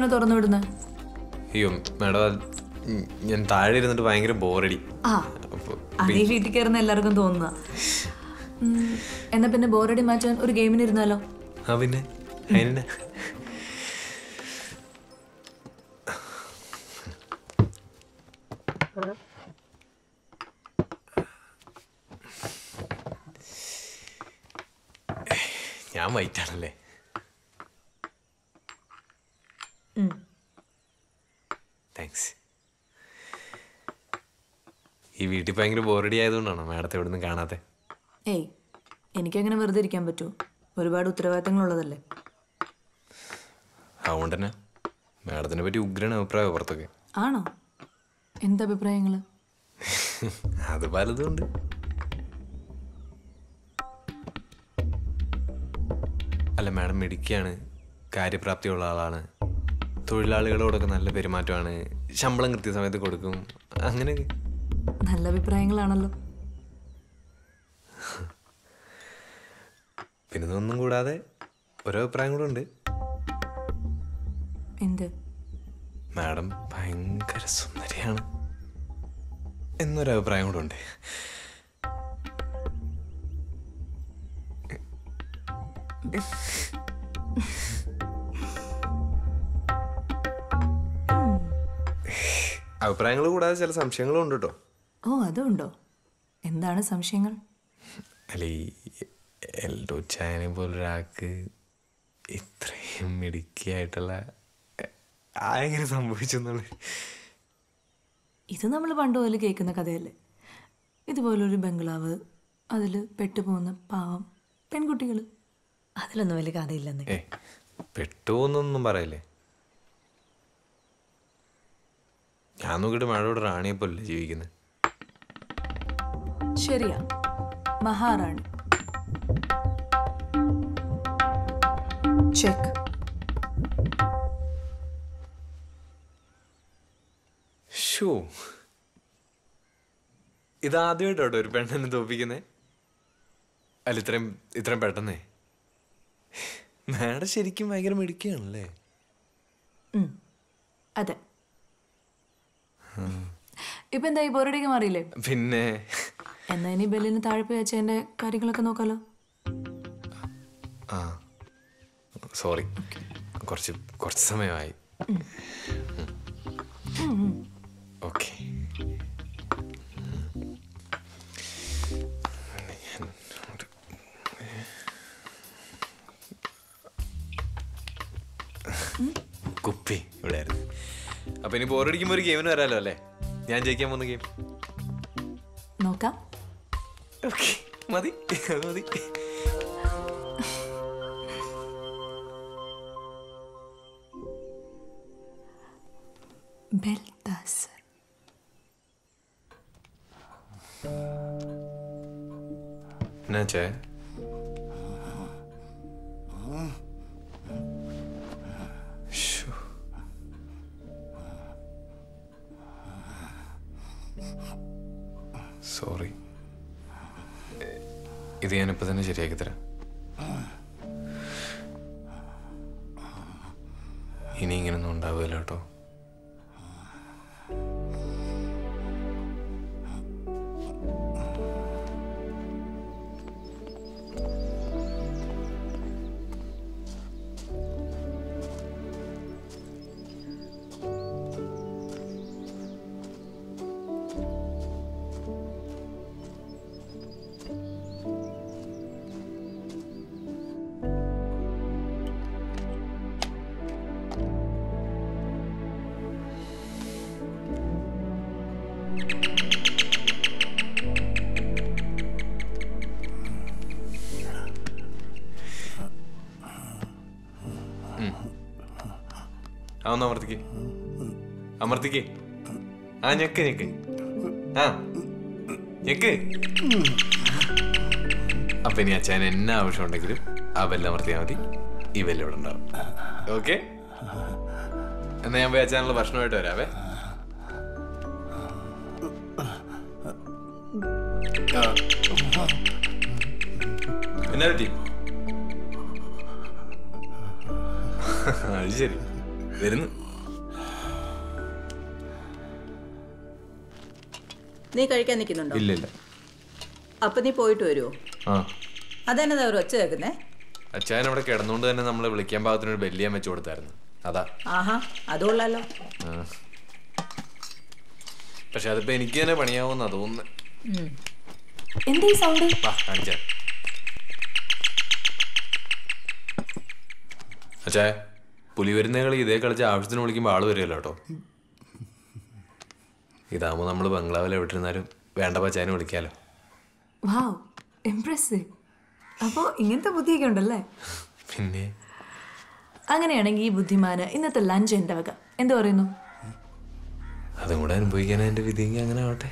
അങ്ങനെ തുറന്നു വിടുന്നത് അയ്യോ മാഡം അത് ഉം, ഞാൻ താഴെ ഇരുന്നിട്ട് ഭയങ്കര ബോറടി ആ അപ്പോൾ അത് ഈ വീട്ടിൽ കയറുന്ന എല്ലാവർക്കും തോന്നുക ഉം, എന്നാ പിന്നെ ബോറടി മാറ്റാൻ ഒരു ഗെയിമിന് ഇരുന്നാലോ ആ പിന്നെ അതിനെ ഞാൻ വൈറ്റാണല്ലേ താങ്ക്സ് ഈ വീട്ടിൽ ഭയങ്കര ബോറടി ആയതുകൊണ്ടാണോ മാഡത്തെ എവിടെ നിന്ന് കാണാത്തെ ഏയ് എനിക്കങ്ങനെ വെറുതെ ഇരിക്കാൻ പറ്റുമോ ഒരുപാട് ഉത്തരവാദിത്തങ്ങളുള്ളതല്ലേ അതുകൊണ്ട് തന്നെ മാഡത്തിനെ പറ്റി ഉഗ്രന അഭിപ്രായം പുറത്തൊക്കെ ആണോ എന്തഭിപ്രായങ്ങൾ അത് പലതും ഉണ്ട് അല്ല മാഡം മിടുക്കിയാണ് കാര്യപ്രാപ്തിയുള്ള ആളാണ് തൊഴിലാളികളോടൊക്കെ നല്ല പെരുമാറ്റമാണ് ശമ്പളം കൃത്യസമയത്ത് കൊടുക്കും അങ്ങനെയൊക്കെ നല്ല അഭിപ്രായങ്ങളാണല്ലോ പിന്നെ ഇതൊന്നും കൂടാതെ ഓരോ അഭിപ്രായം കൂടെ ഉണ്ട് എന്ത് മാഡം ഭയങ്കര സുന്ദരിയാണ് എന്നൊരു അഭിപ്രായം കൂടെ ഉണ്ട് അഭിപ്രായങ്ങൾ കൂടാതെ ചില സംശയങ്ങളും ഉണ്ട് കേട്ടോ ഓ അതുണ്ടോ എന്താണ് സംശയങ്ങൾ അല്ല ഈ എൽഡോ ചായനെ പോലൊരാൾക്ക് ഇത്രയും മിടുക്കിയായിട്ടുള്ള ആ എങ്ങനെ സംഭവിച്ചു എന്നുള്ളത് ഇത് നമ്മൾ പണ്ട് പോലെ കേൾക്കുന്ന കഥയല്ലേ ഇതുപോലൊരു ബംഗ്ലാവ് അതിൽ പെട്ടുപോകുന്ന പാവം പെൺകുട്ടികൾ അതിലൊന്നും വലിയ കഥയില്ലെന്ന് ഏ പെട്ടുപോന്നൊന്നും പറയില്ലേ ഞാൻ നോക്കിയിട്ട് മഴയോട് റാണിയെ പോലല്ലേ ജീവിക്കുന്നത് ശരിയാ മഹാറാണി ചെക്ക് ഷോ ഇതാദ്യമായിട്ടോട്ടോ ഒരു പെണ്ണിനെ തോപ്പിക്കുന്നേ അല്ല ഇത്രയും ഇത്രയും പെട്ടെന്നേ മാഡം ശരിക്കും ഭയങ്കര മിടുക്കിയാണല്ലേ അതെ ഇപ്പൊ എന്താ ഈ ബോറടിക്ക് മാറിയില്ലേ പിന്നെ എന്നാ ഇനി ബെല്ലിന് താഴെ പോയി വെച്ചതിന്റെ കാര്യങ്ങളൊക്കെ നോക്കാലോ ആ സോറി കുറച്ച് കുറച്ച് സമയമായി ഓക്കെ കുപ്പി ഇവിടെ ആയിരുന്നു അപ്പൊ ഇനി ബോറടിക്കുമ്പോ ഒരു ഗെയിമിന് വരാലോ അല്ലേ ഞാൻ ജയിക്കാൻ പോകുന്ന ഗെയിം നോക്കാം ഓക്കെ മതി അത് മതി ബെൽദാസർ എന്നാച്ചേ ശ്ശോ. സോറി ഇത് ഞാനിപ്പോ തന്നെ ശരിയാക്കി തരാം ഇനി ഇങ്ങനൊന്നും ഉണ്ടാവില്ല കേട്ടോ ആ ഒന്ന് അമർത്തിക്ക് അമർത്തിക്ക് ആ ഞെക്ക് ഞെക്ക് ആ ഞെക്ക് അപ്പൊ ഇനി അച്ഛൻ എന്നാ ആവശ്യം ഉണ്ടെങ്കിലും ആ ബെല്ല് അമർത്തിയാൽ മതി ഈ ബെല്ല് ഇവിടെ ഉണ്ടാവും ഓക്കെ എന്നാ ഞാൻ പോയി അച്ഛനുള്ള ഭക്ഷണമായിട്ട് വരാവേ ആ. എന്നാ പറ്റി അത് ശരി വരുന്നു നീ കഴിക്കാൻ നിൽക്കുന്നുണ്ടോ ഇല്ല ഇല്ല അപ്പൊ നീ പോയിട്ട് വരുമോ ആ അതെന്നതാ ഒരു ഒച്ച കേൾക്കുന്നേ അച്ചായൻ അവിടെ കിടന്നുകൊണ്ട് തന്നെ നമ്മളെ വിളിക്കാൻ പാകത്തിനൊരു ബെല്ലിയാൻ വെച്ച് കൊടുത്തായിരുന്നു അതാ ആഹാ അതുകൊള്ളാലോ ആ. പക്ഷെ അതിപ്പോ എനിക്ക് തന്നെ പണിയാവുന്ന തോന്നുന്നു എന്താ ഈ സൗണ്ട് വാ കാണിച്ചാ അച്ഛാ പുലി വരുന്ന കളി ഇതേ കളിച്ച് ആവശ്യത്തിന് വിളിക്കുമ്പോൾ ആള് വരുമല്ലോ കേട്ടോ ഇതാകുമ്പോൾ നമ്മൾ ബംഗ്ലാവിൽ എവിട്ടിരുന്നാലും വേണ്ട പച്ചായനെ വിളിക്കാലോ വാവ് ഇംപ്രസീവ് അപ്പോൾ ഇങ്ങനത്തെ ബുദ്ധിയൊക്കെ ഉണ്ടല്ലേ പിന്നെ അങ്ങനെയാണെങ്കിൽ ഈ ബുദ്ധിമാന് ഇന്നത്തെ ലഞ്ച് എൻ്റെ വക എന്ത് പറയുന്നു അതും കൂടെ അനുഭവിക്കാൻ എൻ്റെ വിധിയെങ്കിൽ അങ്ങനെ ആവട്ടെ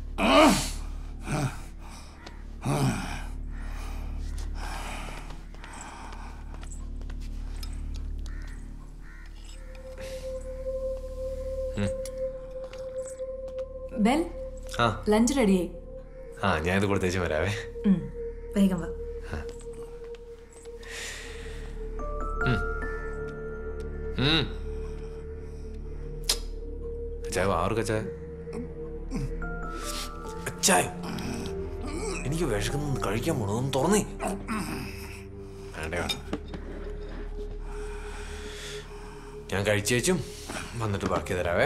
ബെൽ ആ ലഞ്ച് റെഡിയായി ആ ഞാൻ ഇത് കൊടുത്തേച്ച് വരാവേ ഉം, വേഗം വാ ഉം. അച്ചായ ആർക്ക് അച്ചായ അച്ചായ എനിക്ക് വിശക്കുന്നു കഴിക്കാൻ പോണു ഒന്ന് തുറന്നേ വേണ്ടേ വേണ്ട ഞാൻ കഴിച്ചേച്ചും വന്നിട്ട് ബാക്കി തരാവേ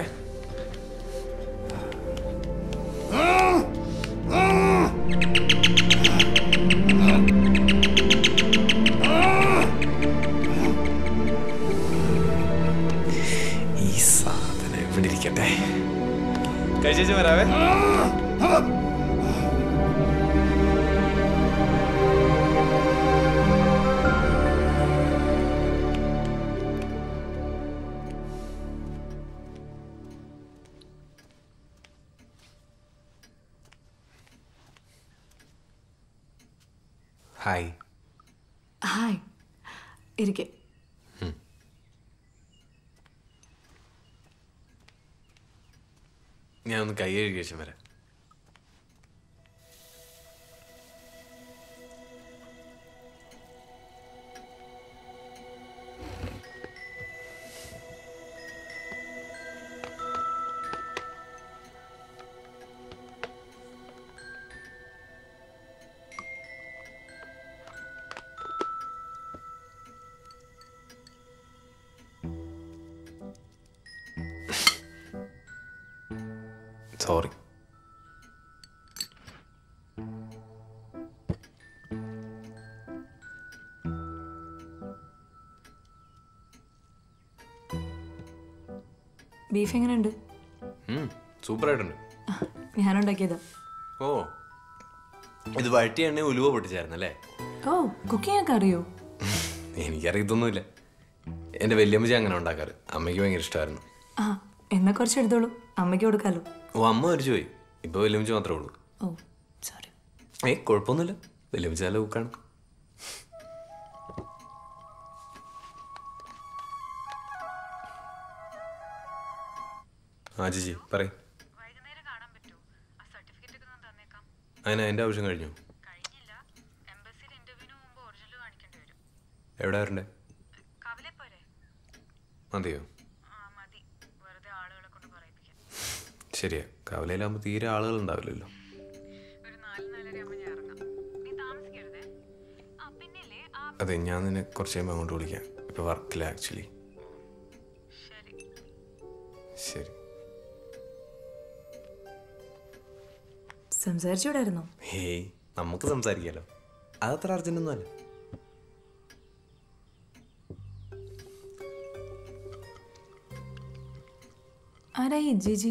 ഈ സാധനം ഇവിടെ ഇരിക്കട്ടെ കഴിച്ചേച്ചും വരാവേ ഹായ് ഹായ് ഇരിക്കെ ഞാൻ ഒന്ന് കൈ കഴുകി ശേഷം വരാം സോറി ബീഫ് എങ്ങനെയുണ്ട് സൂപ്പറായിട്ടുണ്ട് ഞാനുണ്ടാക്കിയതാ ഓ ഇത് വഴറ്റി എണ്ണ ഉലുവ പൊട്ടിച്ചായിരുന്നല്ലേ ഓ കുക്കിംഗ് ഒക്കെ അറിയോ എനിക്കറിയത്തൊന്നുമില്ല എൻ്റെ വല്യമ്മച്ചി അങ്ങനെ ഉണ്ടാക്കാറ് അമ്മയ്ക്ക് ഭയങ്കര ഇഷ്ടമായിരുന്നു ആ എന്നാ കുറച്ച് എടുത്തോളൂ അമ്മയ്ക്ക് കൊടുക്കാലോ ഓ അമ്മ മരിച്ചു പോയി ഇപ്പോൾ വല്യമ്മച്ചി മാത്രമേ ഉള്ളൂ ഓ സോറി ഏയ് കുഴപ്പമൊന്നുമില്ല വല്യമ്മച്ചി നല്ല കുക്കാണ് ആ ചേച്ചി പറയും വൈകുന്നേരം കാണാൻ പറ്റുമോ ആ സർട്ടിഫിക്കറ്റ് ഒക്കെ ഒന്ന് തന്നേക്കാം അതിന് അതിൻ്റെ ആവശ്യം കഴിഞ്ഞു കഴിഞ്ഞില്ല എംബസിയിൽ ഇന്റർവ്യൂവിന് മുമ്പ് ഒറിജിനൽ കാണിക്കേണ്ടി വരും എവിടെ വരണ്ടേ കവലെ പോരെ മതിയോ ആ മതി വെറുതെ ആളുകളെ കൊണ്ട് പറയിപ്പിക്കാൻ ശരിയാ കവലയിലാകുമ്പോൾ തീരെ ആളുകൾ ഉണ്ടാവില്ലല്ലോ ഒരു നാല് നാലര ആകുമ്പോൾ ഞാൻ ഇറങ്ങാം നീ താമസിക്കരുതേ ആ പിന്നില്ലേ ആ അതെ ഞാൻ നിന്നെ കുറച്ച് കഴിയുമ്പോൾ അങ്ങോട്ട് വിളിക്കാം ഇപ്പോൾ വർക്കില്ല ആക്ച്വലി ശരി ശരി സംസാരിച്ചൂടായിരുന്നോ ഹേയ് നമുക്ക് സംസാരിക്കാലോ അതത്ര അർജന്റൊന്നും അല്ല ആരാ ഈ ജിജി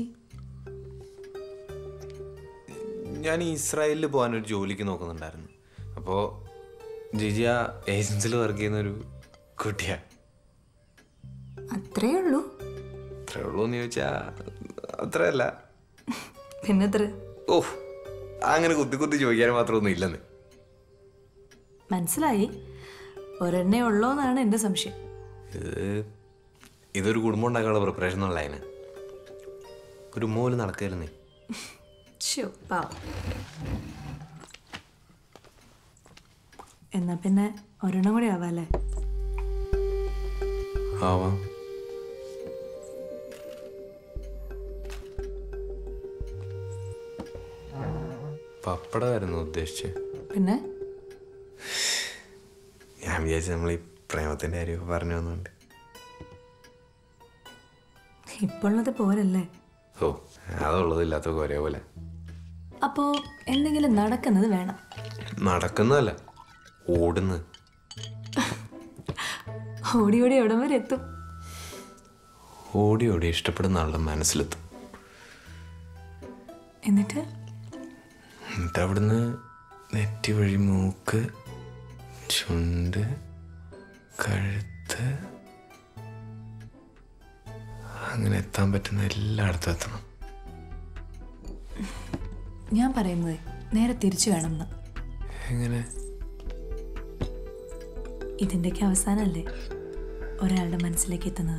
ഞാൻ ഇസ്രായേലിൽ പോകാനൊരു ജോലിക്ക് നോക്കുന്നുണ്ടായിരുന്നു അപ്പോൾ ജിജി ആ ഏജൻസിയിൽ വർക്ക് ചെയ്യുന്ന ഒരു കുട്ടിയാ അത്രേ ഉള്ളൂ അത്രേ ഉള്ളൂ എന്ന് ചോദിച്ചാൽ അത്രയല്ല പിന്നെത്ര ഓ അങ്ങനെ കുത്തി കുത്തി ചോദിക്കാൻ മാത്രമൊന്നും ഇല്ലെന്ന് മനസ്സിലായി ഒരെണ്ണേ ഉള്ളോന്നാണ് എൻ്റെ സംശയം ഇത് ഇതൊരു കുടുംബം ഉണ്ടാക്കാനുള്ള പ്രിപ്പറേഷൻ എന്നുള്ള അതിന് ഒരു മോല് നടക്കരുന്നേ ഷോ പാവം എന്നാ പിന്നെ ഒരെണ്ണം കൂടി ആവാല്ലേ ആവാം പപ്പടമായിരുന്നു ഉദ്ദേശിച്ചത് പിന്നെ ഞാൻ വിചാരിച്ചു നമ്മൾ ഈ പ്രേമത്തിൻ്റെ കാര്യം പറഞ്ഞു വന്നുകൊണ്ട് ഇപ്പോൾ ഉള്ളത് പോരല്ലേ ഓ അതുള്ളത് ഇല്ലാത്തതൊക്കെ ഒരേപോലെ അപ്പോൾ എന്തെങ്കിലും നടക്കുന്നത് വേണം നടക്കുന്നതല്ല ഓടുന്നത് ഓടി ഓടി എവിടം വരെ എത്തും ഓടി ഓടി ഇഷ്ടപ്പെടുന്ന ആളുടെ മനസ്സിലെത്തും എന്നിട്ട് എന്നിട്ട് അവിടുന്ന് നെറ്റി വഴി മൂക്ക് ചുണ്ട് കഴുത്ത് അങ്ങനെ എത്താൻ പറ്റുന്ന എല്ലായിടത്തും എത്തണം ഞാൻ പറയുന്നത് നേരെ തിരിച്ചു വേണമെന്ന് എങ്ങനെ ഇതിൻ്റെയൊക്കെ അവസാനമല്ലേ ഒരാളുടെ മനസ്സിലേക്ക് എത്തുന്നത്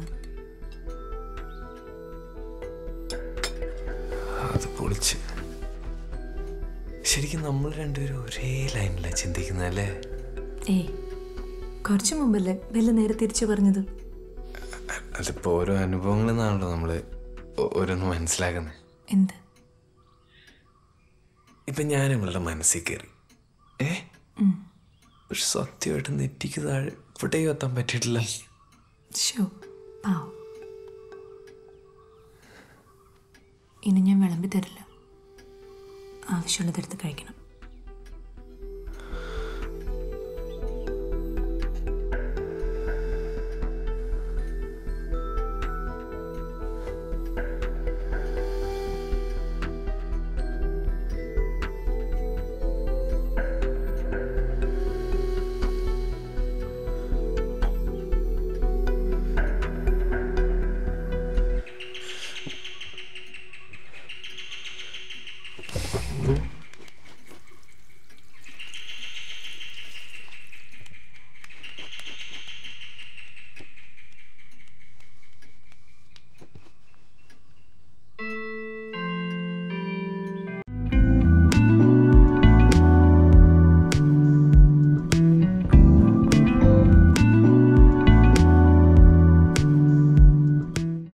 അത് പൊളിച്ച് ശരിക്കും നമ്മൾ രണ്ടുപേരും ഒരേ ലൈനിലാണ് ചിന്തിക്കുന്നതല്ലേ ഏയ് കുറച്ചു മുമ്പല്ലേ വല്ല നേരെ തിരിച്ചു പറഞ്ഞത് അതിപ്പോൾ ഓരോ അനുഭവങ്ങളിൽ നിന്നാണല്ലോ നമ്മൾ ഓരോന്ന് മനസ്സിലാക്കുന്നത് എന്ത് ഇപ്പം ഞാൻ ഇവളുടെ മനസ്സിൽ കയറി ഏ പക്ഷെ സത്യമായിട്ട് നെറ്റിക്ക് താഴെ ഇവിടെയും എത്താൻ പറ്റിയിട്ടില്ല ഷോ പാവം ഇനി ഞാൻ വിളമ്പി തരില്ല ആവശ്യമുള്ളതെടുത്ത് കഴിക്കണം